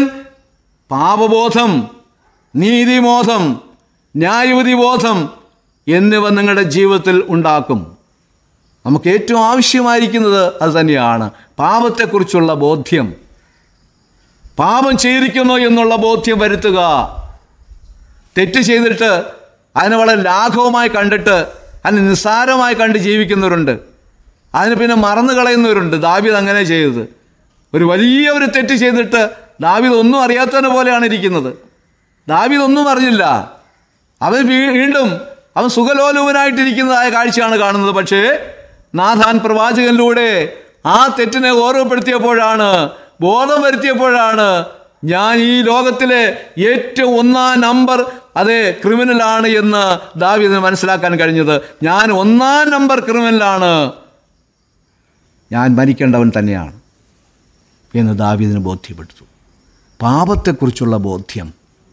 പാപബോധം നീതിബോധം ന്യായവിധിബോധം എന്നിവ നിങ്ങളുടെ ജീവിതത്തിൽ ഉണ്ടാക്കും നമുക്ക് ഏറ്റവും ആവശ്യമായിരിക്കുന്നത് അത് തന്നെയാണ് പാപത്തെക്കുറിച്ചുള്ള ബോധ്യം പാപം ചെയ്തിരിക്കുന്നു എന്നുള്ള ബോധ്യം വരുത്തുക തെറ്റ് ചെയ്തിട്ട് അതിനെ വളരെ ലാഘവമായി കണ്ടിട്ട് അതിനെ നിസ്സാരമായി കണ്ട് ജീവിക്കുന്നവരുണ്ട് അതിന് പിന്നെ മറന്നു കളയുന്നവരുണ്ട് ദാവീദ് അങ്ങനെ ചെയ്തത് ഒരു വലിയ ഒരു തെറ്റ് ചെയ്തിട്ട് ദാവീദ് ഒന്നും അറിയാത്തവനെ പോലെയാണ് ഇരിക്കുന്നത് ദാവീദ് ഒന്നും അറിഞ്ഞില്ല അവൻ വീ- വീണ്ടും അവൻ സുഖലോലുവനായിട്ടിരിക്കുന്നതായ കാഴ്ചയാണ് കാണുന്നത് പക്ഷേ നാഥാൻ പ്രവാചകനിലൂടെ ആ തെറ്റിനെ ഓർമ്മപ്പെടുത്തിയപ്പോഴാണ് ബോധം വരുത്തിയപ്പോഴാണ് ഞാൻ ഈ ലോകത്തിലെ ഏറ്റവും ഒന്നാം നമ്പർ അതേ ക്രിമിനലാണ് എന്ന് ദാവീദിന് മനസ്സിലാക്കാൻ കഴിഞ്ഞത് ഞാൻ ഒന്നാം നമ്പർ ക്രിമിനലാണ് ഞാൻ മരിക്കേണ്ടവൻ തന്നെയാണ് എന്ന് ദാവീദിന് ബോധ്യപ്പെട്ടു പാപത്തെക്കുറിച്ചുള്ള ബോധ്യം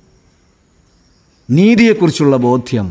നീതിയെക്കുറിച്ചുള്ള ബോധ്യം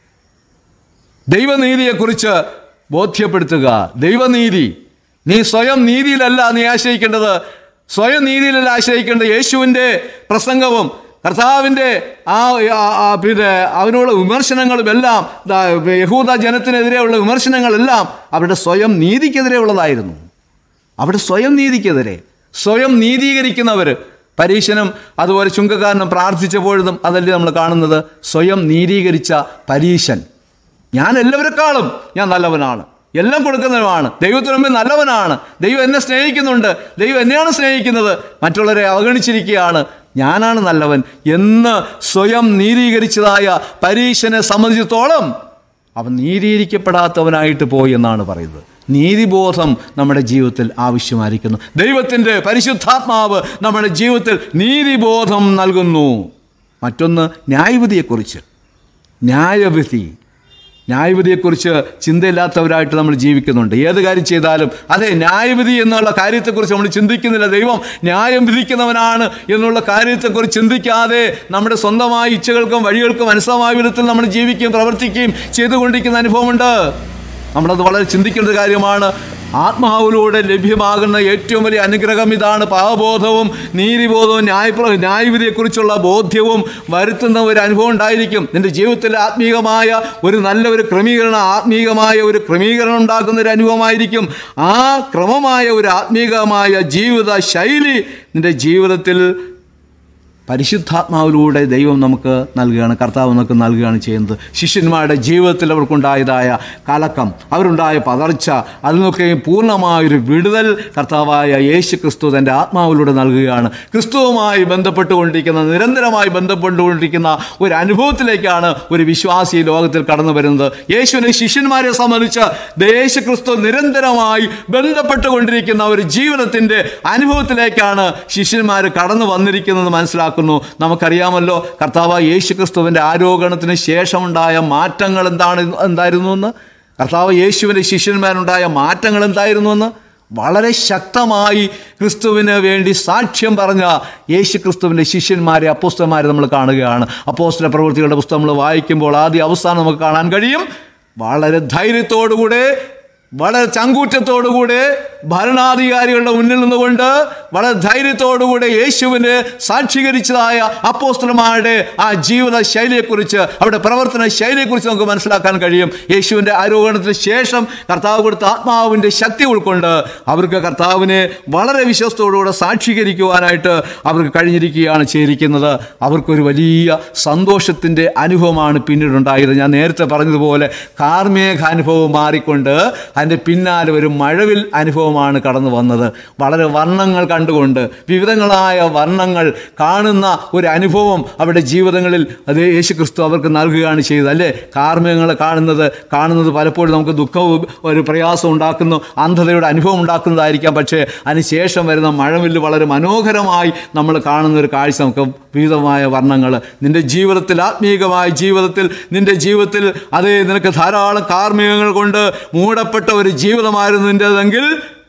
ദൈവനീതിയെക്കുറിച്ച് ബോധ്യപ്പെടുത്തുക ദൈവനീതി നീ സ്വയം നീതിയിലല്ല നീ ആശ്രയിക്കേണ്ടത് സ്വയം നീതിയിലല്ല ആശ്രയിക്കേണ്ടത് യേശുവിൻ്റെ പ്രസംഗവും കർത്താവിൻ്റെ ആ ആ- ആ പിന്നെ അവനുള്ള വിമർശനങ്ങളും എല്ലാം ദാ യഹൂദ ജനത്തിനെതിരെയുള്ള വിമർശനങ്ങളെല്ലാം അവരുടെ സ്വയം നീതിക്കെതിരെയുള്ളതായിരുന്നു അവിടെ സ്വയം നീതിക്കെതിരെ സ്വയം നീതീകരിക്കുന്നവർ പരീശനും അതുപോലെ ചുങ്കക്കാരനും പ്രാർത്ഥിച്ചപ്പോഴും അതല്ലേ നമ്മൾ കാണുന്നത് സ്വയം നീതീകരിച്ച പരീശൻ ഞാൻ എല്ലാവരെക്കാളും ഞാൻ നല്ലവനാണ് എല്ലാം കൊടുക്കുന്നവനാണ് ദൈവത്തിന് മുമ്പിൽ നല്ലവനാണ് ദൈവം എന്നെ സ്നേഹിക്കുന്നുണ്ട് ദൈവം എന്നെയാണ് സ്നേഹിക്കുന്നത് മറ്റുള്ളവരെ അവഗണിച്ചിരിക്കുകയാണ് ഞാനാണ് നല്ലവൻ എന്ന് സ്വയം നീതീകരിച്ചതായ പരീശനെ സംബന്ധിച്ചിടത്തോളം അവൻ നീതീകരിക്കപ്പെടാത്തവനായിട്ട് പോയി എന്നാണ് പറയുന്നത് നീതിബോധം നമ്മുടെ ജീവിതത്തിൽ ആവശ്യമായിരിക്കുന്നു ദൈവത്തിൻ്റെ പരിശുദ്ധാത്മാവ് നമ്മുടെ ജീവിതത്തിൽ നീതിബോധം നൽകുന്നു മറ്റൊന്ന് ന്യായവിധിയെക്കുറിച്ച് ന്യായവിധി ന്യായവിധിയെക്കുറിച്ച് ചിന്തയില്ലാത്തവരായിട്ട് നമ്മൾ ജീവിക്കുന്നുണ്ട് ഏത് കാര്യം ചെയ്താലും അതെ ന്യായവിധി എന്നുള്ള കാര്യത്തെക്കുറിച്ച് നമ്മൾ ചിന്തിക്കുന്നില്ല ദൈവം ന്യായം വിധിക്കുന്നവനാണ് എന്നുള്ള കാര്യത്തെക്കുറിച്ച് ചിന്തിക്കാതെ നമ്മുടെ സ്വന്തമായ ഇച്ഛകൾക്കും വഴികൾക്കും അനുസൃതമായ വിധത്തിൽ നമ്മൾ ജീവിക്കുകയും പ്രവർത്തിക്കുകയും ചെയ്തുകൊണ്ടിരിക്കുന്ന അനുഭവമുണ്ട് നമ്മളത് വളരെ ചിന്തിക്കേണ്ട ഒരു കാര്യമാണ് ആത്മാവിലൂടെ ലഭ്യമാകുന്ന ഏറ്റവും വലിയ അനുഗ്രഹം ഇതാണ് പാവബോധവും നീതിബോധവും ന്യായ ന്യായവിധിയെക്കുറിച്ചുള്ള ബോധ്യവും വരുത്തുന്ന ഒരു അനുഭവം ഉണ്ടായിരിക്കും നിന്റെ ജീവിതത്തിൽ ആത്മീയമായ ഒരു നല്ല ഒരു ക്രമീകരണം ആത്മീയമായ ഒരു ക്രമീകരണം ഉണ്ടാക്കുന്ന ഒരു അനുഭവമായിരിക്കും ആ ക്രമമായ ഒരു ആത്മീയമായ ജീവിത ശൈലി നിന്റെ ജീവിതത്തിൽ പരിശുദ്ധാത്മാവിലൂടെ ദൈവം നമുക്ക് നൽകുകയാണ് കർത്താവ് നമുക്ക് നൽകുകയാണ് ചെയ്യുന്നത് ശിഷ്യന്മാരുടെ ജീവിതത്തിൽ അവർക്കുണ്ടായതായ കലക്കം അവരുണ്ടായ പതർച്ച അതിൽ നിന്നൊക്കെ പൂർണ്ണമായൊരു വിടുതൽ കർത്താവായ യേശു ക്രിസ്തു തൻ്റെ ആത്മാവിലൂടെ നൽകുകയാണ് ക്രിസ്തുവുമായി ബന്ധപ്പെട്ടുകൊണ്ടിരിക്കുന്ന നിരന്തരമായി ബന്ധപ്പെട്ടുകൊണ്ടിരിക്കുന്ന ഒരു അനുഭവത്തിലേക്കാണ് ഒരു വിശ്വാസി ഈ ലോകത്തിൽ കടന്നു വരുന്നത് യേശുവിനെ ശിഷ്യന്മാരെ സംബന്ധിച്ച് യേശു ക്രിസ്തു നിരന്തരമായി ബന്ധപ്പെട്ടുകൊണ്ടിരിക്കുന്ന ഒരു ജീവിതത്തിൻ്റെ അനുഭവത്തിലേക്കാണ് ശിഷ്യന്മാർ കടന്നു വന്നിരിക്കുന്നത് മനസ്സിലാക്കുന്നു നമുക്കറിയാമല്ലോ കർത്താവ് യേശു ക്രിസ്തുവിൻ്റെ ആരോഗണത്തിന് ശേഷമുണ്ടായ മാറ്റങ്ങൾ എന്താണ് എന്തായിരുന്നു എന്ന് കർത്താവ് യേശുവിൻ്റെ ശിഷ്യന്മാരുണ്ടായ മാറ്റങ്ങൾ എന്തായിരുന്നു എന്ന് വളരെ ശക്തമായി ക്രിസ്തുവിന് വേണ്ടി സാക്ഷ്യം പറഞ്ഞ യേശു ക്രിസ്തുവിൻ്റെ ശിഷ്യന്മാരെ അപ്പോസ്തന്മാരെ നമ്മൾ കാണുകയാണ് അപ്പോസ്തല പ്രവൃത്തികളുടെ പുസ്തകം നമ്മൾ വായിക്കുമ്പോൾ ആദ്യ അവസാനം നമുക്ക് കാണാൻ കഴിയും വളരെ ധൈര്യത്തോടുകൂടെ വളരെ ചങ്കൂറ്റത്തോടുകൂടെ ഭരണാധികാരികളുടെ മുന്നിൽ നിന്നുകൊണ്ട് വളരെ ധൈര്യത്തോടുകൂടെ യേശുവിന് സാക്ഷീകരിച്ചതായ അപ്പോസ്തലന്മാരുടെ ആ ജീവിത ശൈലിയെക്കുറിച്ച് അവരുടെ പ്രവർത്തന ശൈലിയെക്കുറിച്ച് നമുക്ക് മനസ്സിലാക്കാൻ കഴിയും യേശുവിൻ്റെ ആരോപണത്തിന് ശേഷം കർത്താവ് കൊടുത്ത ആത്മാവിൻ്റെ ശക്തി ഉൾക്കൊണ്ട് അവർക്ക് കർത്താവിനെ വളരെ വിശ്വസ്തോടുകൂടെ സാക്ഷീകരിക്കുവാനായിട്ട് അവർക്ക് കഴിഞ്ഞിരിക്കുകയാണ് ചെയ്തിരിക്കുന്നത് അവർക്കൊരു വലിയ സന്തോഷത്തിൻ്റെ അനുഭവമാണ് പിന്നീടുണ്ടായത് ഞാൻ നേരത്തെ പറഞ്ഞതുപോലെ കാർമേഘ അനുഭവം മാറിക്കൊണ്ട് അതിൻ്റെ പിന്നാലെ ഒരു മഴവിൽ അനുഭവമാണ് കടന്നു വന്നത് വളരെ വർണ്ണങ്ങൾ കണ്ടുകൊണ്ട് വിവിധങ്ങളായ വർണ്ണങ്ങൾ കാണുന്ന ഒരു അനുഭവം അവരുടെ ജീവിതങ്ങളിൽ അത് യേശു ക്രിസ്തു അവർക്ക് നൽകുകയാണ് ചെയ്തത് അല്ലേ കാർമേഘങ്ങളെ കാണുന്നത് കാണുന്നത് പലപ്പോഴും നമുക്ക് ദുഃഖവും ഒരു പ്രയാസം ഉണ്ടാക്കുന്നു അന്ധതയുടെ അനുഭവം ഉണ്ടാക്കുന്നതായിരിക്കാം പക്ഷേ അതിനുശേഷം വരുന്ന മഴവില്ല് വളരെ മനോഹരമായി നമ്മൾ കാണുന്ന ഒരു കാഴ്ച നമുക്ക് വിവിധമായ വർണ്ണങ്ങൾ നിന്റെ ജീവിതത്തിൽ ആത്മീയമായ ജീവിതത്തിൽ നിന്റെ ജീവിതത്തിൽ അതേ നിനക്ക് ധാരാളം കാർമികങ്ങൾ കൊണ്ട് മൂടപ്പെട്ട ഒരു ജീവിതമായിരുന്നു നിൻ്റെതെങ്കിൽ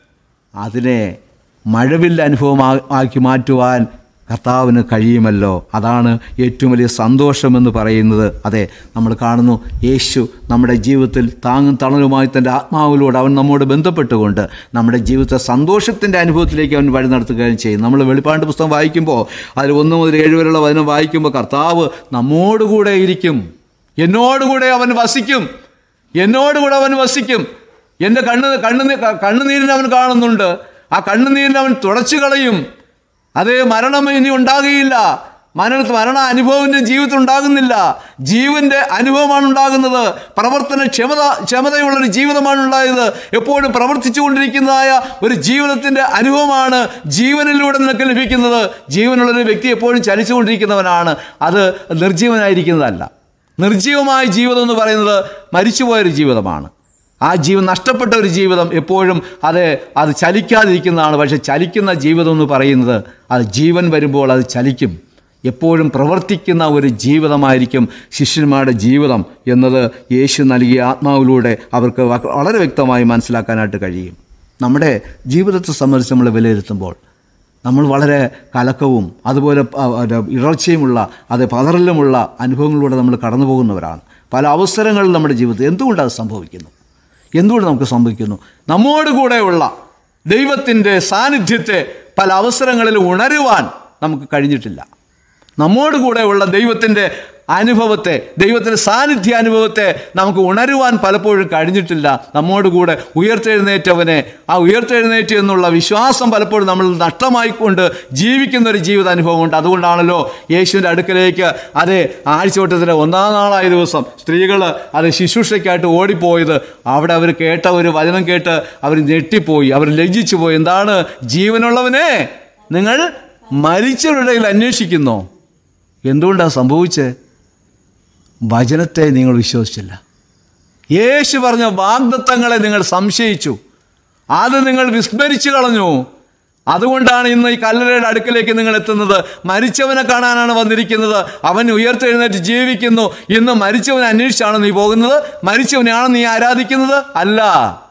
അതിനെ മഴവില്ല അനുഭവമാ ആക്കി മാറ്റുവാൻ കർത്താവിന് കഴിയുമല്ലോ അതാണ് ഏറ്റവും വലിയ സന്തോഷമെന്ന് പറയുന്നത് അതെ നമ്മൾ കാണുന്നു യേശു നമ്മുടെ ജീവിതത്തിൽ താങ്ങും തണലുമായി തൻ്റെ ആത്മാവിലൂടെ അവൻ നമ്മോട് ബന്ധപ്പെട്ടുകൊണ്ട് നമ്മുടെ ജീവിതത്തെ സന്തോഷത്തിൻ്റെ അനുഭവത്തിലേക്ക് അവൻ വഴി നടത്തുകയും ചെയ്യും നമ്മൾ വെളിപ്പാണ്ട് പുസ്തകം വായിക്കുമ്പോൾ അതിൽ ഒന്ന് മുതൽ ഏഴ് വരെയുള്ള വചനം വായിക്കുമ്പോൾ കർത്താവ് നമ്മോടുകൂടെ ഇരിക്കും എന്നോടുകൂടെ അവൻ വസിക്കും എന്നോടുകൂടെ അവൻ വസിക്കും എൻ്റെ കണ്ണ് കണ്ണുനീ കണ്ണുനീരിനെ അവൻ കാണുന്നുണ്ട് ആ കണ്ണുനീരിനെ അവൻ തുടച്ചു കളയും അതേ മരണം ഇനി ഉണ്ടാകുകയില്ല മരണ മരണ അനുഭവം എൻ്റെ ജീവിതത്തിൽ ഉണ്ടാകുന്നില്ല ജീവന്റെ അനുഭവമാണ് ഉണ്ടാകുന്നത് പ്രവർത്തന ക്ഷമത ക്ഷമതയുള്ളൊരു ജീവിതമാണ് ഉണ്ടായത് എപ്പോഴും പ്രവർത്തിച്ചു കൊണ്ടിരിക്കുന്നതായ ഒരു ജീവിതത്തിൻ്റെ അനുഭവമാണ് ജീവനിലൂടെ നിനക്ക് ലഭിക്കുന്നത് ജീവനുള്ളൊരു വ്യക്തി എപ്പോഴും ചലിച്ചുകൊണ്ടിരിക്കുന്നവനാണ് അത് നിർജീവനായിരിക്കുന്നതല്ല നിർജീവമായ ജീവിതം എന്ന് പറയുന്നത് മരിച്ചുപോയൊരു ജീവിതമാണ് ആ ജീവൻ നഷ്ടപ്പെട്ട ഒരു ജീവിതം എപ്പോഴും അത് അത് ചലിക്കാതിരിക്കുന്നതാണ് പക്ഷെ ചലിക്കുന്ന ജീവിതം എന്ന് പറയുന്നത് അത് ജീവൻ വരുമ്പോൾ അത് ചലിക്കും എപ്പോഴും പ്രവർത്തിക്കുന്ന ഒരു ജീവിതമായിരിക്കും ശിഷ്യന്മാരുടെ ജീവിതം എന്നത് യേശു നൽകിയ ആത്മാവിലൂടെ അവർക്ക് വ- വളരെ വ്യക്തമായി മനസ്സിലാക്കാനായിട്ട് കഴിയും നമ്മുടെ ജീവിതത്തെ സംബന്ധിച്ച് നമ്മൾ വിലയിരുത്തുമ്പോൾ നമ്മൾ വളരെ കലക്കവും അതുപോലെ പ- ഒരു ഇടർച്ചയുമുള്ള അത് പതറലുമുള്ള അനുഭവങ്ങളിലൂടെ നമ്മൾ കടന്നു പോകുന്നവരാണ് പല അവസരങ്ങളിൽ നമ്മുടെ ജീവിതത്തിൽ എന്തുകൊണ്ട് അത് സംഭവിക്കുന്നു എന്തുകൊണ്ട് നമുക്ക് സംഭവിക്കുന്നു നമ്മോട് കൂടെയുള്ള ദൈവത്തിൻ്റെ സാന്നിധ്യത്തെ പല അവസരങ്ങളിൽ ഉണരുവാൻ നമുക്ക് കഴിഞ്ഞിട്ടില്ല നമ്മോട് കൂടെയുള്ള ദൈവത്തിൻ്റെ അനുഭവത്തെ ദൈവത്തിൻ്റെ സാന്നിധ്യ അനുഭവത്തെ നമുക്ക് ഉണരുവാൻ പലപ്പോഴും കഴിഞ്ഞിട്ടില്ല നമ്മോട് കൂടെ ഉയർത്തെഴുന്നേറ്റവനെ ആ ഉയർത്തെഴുന്നേറ്റ് എന്നുള്ള വിശ്വാസം പലപ്പോഴും നമ്മൾ നഷ്ടമായിക്കൊണ്ട് ജീവിക്കുന്ന ഒരു ജീവിതാനുഭവമുണ്ട് അതുകൊണ്ടാണല്ലോ യേശുവിൻ്റെ അടുക്കലേക്ക് അതേ ആഴ്ചവട്ടത്തിൻ്റെ ഒന്നാം നാളായ ദിവസം സ്ത്രീകൾ അത് ശുശ്രൂഷയ്ക്കായിട്ട് ഓടിപ്പോയത് അവിടെ അവർ കേട്ട ഒരു വചനം കേട്ട് അവർ ഞെട്ടിപ്പോയി അവർ ലജ്ജിച്ചു പോയി എന്താണ് ജീവനുള്ളവനെ നിങ്ങൾ മരിച്ചവരുടെ ഇടയിൽ അന്വേഷിക്കുന്നോ എന്തുകൊണ്ടാണ് സംഭവിച്ചത് വചനത്തെ നിങ്ങൾ വിശ്വസിച്ചില്ല യേശു പറഞ്ഞ വാഗ്ദത്തങ്ങളെ നിങ്ങൾ സംശയിച്ചു അത് നിങ്ങൾ വിസ്മരിച്ചു കളഞ്ഞു അതുകൊണ്ടാണ് ഇന്ന് ഈ കല്ലറയുടെ അടുക്കലേക്ക് നിങ്ങൾ എത്തുന്നത് മരിച്ചവനെ കാണാനാണ് വന്നിരിക്കുന്നത് അവൻ ഉയർത്തെഴുന്നേറ്റ് ജീവിക്കുന്നു ഇന്ന് മരിച്ചവനെ അന്വേഷിച്ചാണ് നീ പോകുന്നത് മരിച്ചവനെയാണ് നീ ആരാധിക്കുന്നത് അല്ല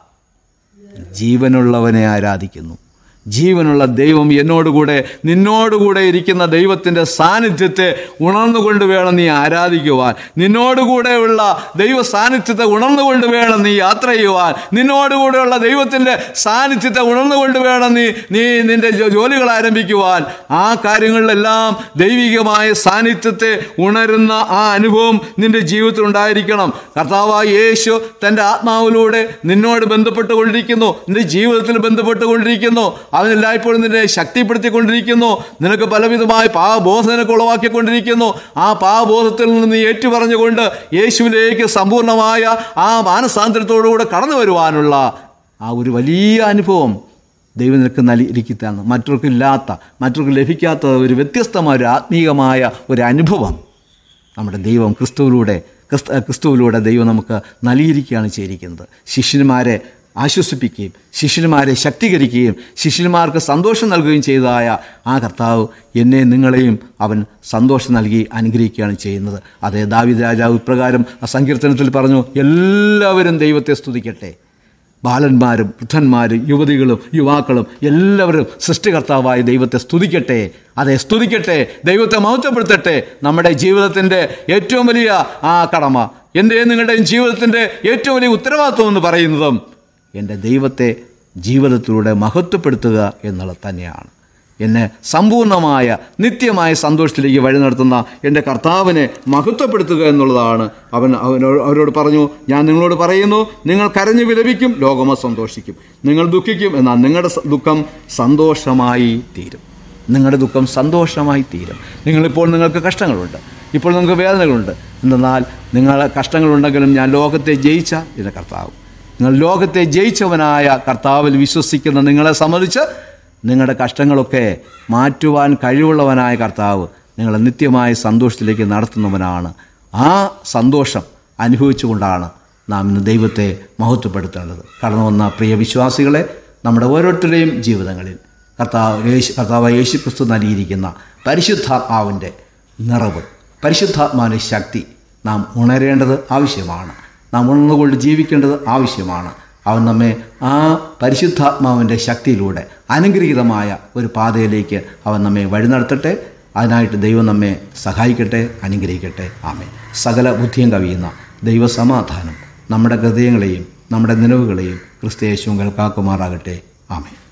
ജീവനുള്ളവനെ ആരാധിക്കുന്നു ജീവനുള്ള ദൈവം എന്നോടുകൂടെ നിന്നോടുകൂടെ ഇരിക്കുന്ന ദൈവത്തിൻ്റെ സാന്നിധ്യത്തെ ഉണർന്നുകൊണ്ട് വേണം നീ ആരാധിക്കുവാൻ നിന്നോടുകൂടെയുള്ള ദൈവ സാന്നിധ്യത്തെ ഉണർന്നുകൊണ്ട് വേണം നീ യാത്ര ചെയ്യുവാൻ നിന്നോടുകൂടെയുള്ള ദൈവത്തിൻ്റെ സാന്നിധ്യത്തെ ഉണർന്നുകൊണ്ട് വേണം നീ നീ നിൻ്റെ ജോ- ജോലികൾ ആരംഭിക്കുവാൻ ആ കാര്യങ്ങളിലെല്ലാം ദൈവികമായ സാന്നിധ്യത്തെ ഉണരുന്ന ആ അനുഭവം നിൻ്റെ ജീവിതത്തിൽ ഉണ്ടായിരിക്കണം കർത്താവായ യേശു തൻ്റെ ആത്മാവിലൂടെ നിന്നോട് ബന്ധപ്പെട്ടുകൊണ്ടിരിക്കുന്നു നിന്റെ ജീവിതത്തിൽ ബന്ധപ്പെട്ടുകൊണ്ടിരിക്കുന്നു അവൻ എല്ലായ്പ്പോഴും നിന്നെ ശക്തിപ്പെടുത്തിക്കൊണ്ടിരിക്കുന്നു നിനക്ക് പലവിധമായ പാവബോധം നിനക്ക് ഉളവാക്കിക്കൊണ്ടിരിക്കുന്നു ആ പാവബോധത്തിൽ നിന്ന് നീ ഏറ്റുപറഞ്ഞുകൊണ്ട് യേശുവിലേക്ക് സമ്പൂർണ്ണമായ ആ മാനസാന്തരത്തോടുകൂടെ കടന്നു വരുവാനുള്ള ആ ഒരു വലിയ അനുഭവം ദൈവം നിനക്ക് നൽകിയിരിക്കുകയാണ് മറ്റവർക്ക് ഇല്ലാത്ത മറ്റവർക്ക് ലഭിക്കാത്ത ഒരു വ്യത്യസ്തമായ ഒരു ആത്മീയമായ ഒരു അനുഭവം നമ്മുടെ ദൈവം ക്രിസ്തുവിലൂടെ ക്രിസ്തു ക്രിസ്തുവിലൂടെ ദൈവം നമുക്ക് നൽകിയിരിക്കുകയാണ് ചെയ്തിരിക്കുന്നത് ശിഷ്യന്മാരെ ആശ്വസിപ്പിക്കുകയും ശിഷ്യന്മാരെ ശക്തീകരിക്കുകയും ശിഷ്യന്മാർക്ക് സന്തോഷം നൽകുകയും ചെയ്തതായ ആ കർത്താവ് എന്നെ നിങ്ങളെയും അവൻ സന്തോഷം നൽകി അനുഗ്രഹിക്കുകയാണ് ചെയ്യുന്നത് അതേ ദാവിദ് രാജാവ് ഇപ്രകാരം ആ സങ്കീർത്തനത്തിൽ പറഞ്ഞു എല്ലാവരും ദൈവത്തെ സ്തുതിക്കട്ടെ ബാലന്മാരും വൃദ്ധന്മാരും യുവതികളും യുവാക്കളും എല്ലാവരും സൃഷ്ടികർത്താവായ ദൈവത്തെ സ്തുതിക്കട്ടെ അതെ സ്തുതിക്കട്ടെ ദൈവത്തെ മഹത്വപ്പെടുത്തട്ടെ നമ്മുടെ ജീവിതത്തിൻ്റെ ഏറ്റവും വലിയ ആ കടമ എൻ്റെ നിങ്ങളുടെയും ജീവിതത്തിൻ്റെ ഏറ്റവും വലിയ ഉത്തരവാദിത്വം എന്ന് പറയുന്നതും എൻ്റെ ദൈവത്തെ ജീവിതത്തിലൂടെ മഹത്വപ്പെടുത്തുക എന്നുള്ളത് തന്നെയാണ് എന്നെ സമ്പൂർണ്ണമായ നിത്യമായ സന്തോഷത്തിലേക്ക് വഴി നടത്തുന്ന എൻ്റെ കർത്താവിനെ മഹത്വപ്പെടുത്തുക എന്നുള്ളതാണ് അവൻ അവനോട് അവരോട് പറഞ്ഞു ഞാൻ നിങ്ങളോട് പറയുന്നു നിങ്ങൾ കരഞ്ഞു വിലപിക്കും ലോകമോ സന്തോഷിക്കും നിങ്ങൾ ദുഃഖിക്കും എന്നാൽ നിങ്ങളുടെ സ- ദുഃഖം സന്തോഷമായി തീരും നിങ്ങളുടെ ദുഃഖം സന്തോഷമായി തീരും നിങ്ങളിപ്പോൾ നിങ്ങൾക്ക് കഷ്ടങ്ങളുണ്ട് ഇപ്പോൾ നിങ്ങൾക്ക് വേദനകളുണ്ട് എന്നാൽ നിങ്ങൾ കഷ്ടങ്ങളുണ്ടെങ്കിലും ഞാൻ ലോകത്തെ ജയിച്ച എൻ്റെ കർത്താവ് നിങ്ങൾ ലോകത്തെ ജയിച്ചവനായ കർത്താവിൽ വിശ്വസിക്കുന്ന നിങ്ങളെ സംബന്ധിച്ച് നിങ്ങളുടെ കഷ്ടങ്ങളൊക്കെ മാറ്റുവാൻ കഴിവുള്ളവനായ കർത്താവ് നിങ്ങളെ നിത്യമായ സന്തോഷത്തിലേക്ക് നടത്തുന്നവനാണ് ആ സന്തോഷം അനുഭവിച്ചുകൊണ്ടാണ് നാം ഇന്ന് ദൈവത്തെ മഹത്വപ്പെടുത്തേണ്ടത് കടന്നു വന്ന പ്രിയ വിശ്വാസികളെ നമ്മുടെ ഓരോരുത്തരുടെയും ജീവിതങ്ങളിൽ കർത്താവ് യേശു കർത്താവ് യേശു ക്രിസ്തു നൽകിയിരിക്കുന്ന പരിശുദ്ധാത്മാവിൻ്റെ നിറവ് പരിശുദ്ധാത്മാവിൻ്റെ ശക്തി നാം ഉണരേണ്ടത് ആവശ്യമാണ് നാം ഉണർന്നുകൊണ്ട് ജീവിക്കേണ്ടത് ആവശ്യമാണ് അവൻ നമ്മെ ആ പരിശുദ്ധാത്മാവിൻ്റെ ശക്തിയിലൂടെ അനുഗ്രഹീതമായ ഒരു പാതയിലേക്ക് അവൻ നമ്മെ വഴി നടത്തട്ടെ അതിനായിട്ട് ദൈവം നമ്മെ സഹായിക്കട്ടെ അനുഗ്രഹിക്കട്ടെ ആമേ സകല ബുദ്ധിയും കവിയുന്ന ദൈവസമാധാനം നമ്മുടെ ഹൃദയങ്ങളെയും നമ്മുടെ നിലവുകളെയും ക്രിസ്തയേശുവും കേൾക്കാക്കുമാറാകട്ടെ ആമേ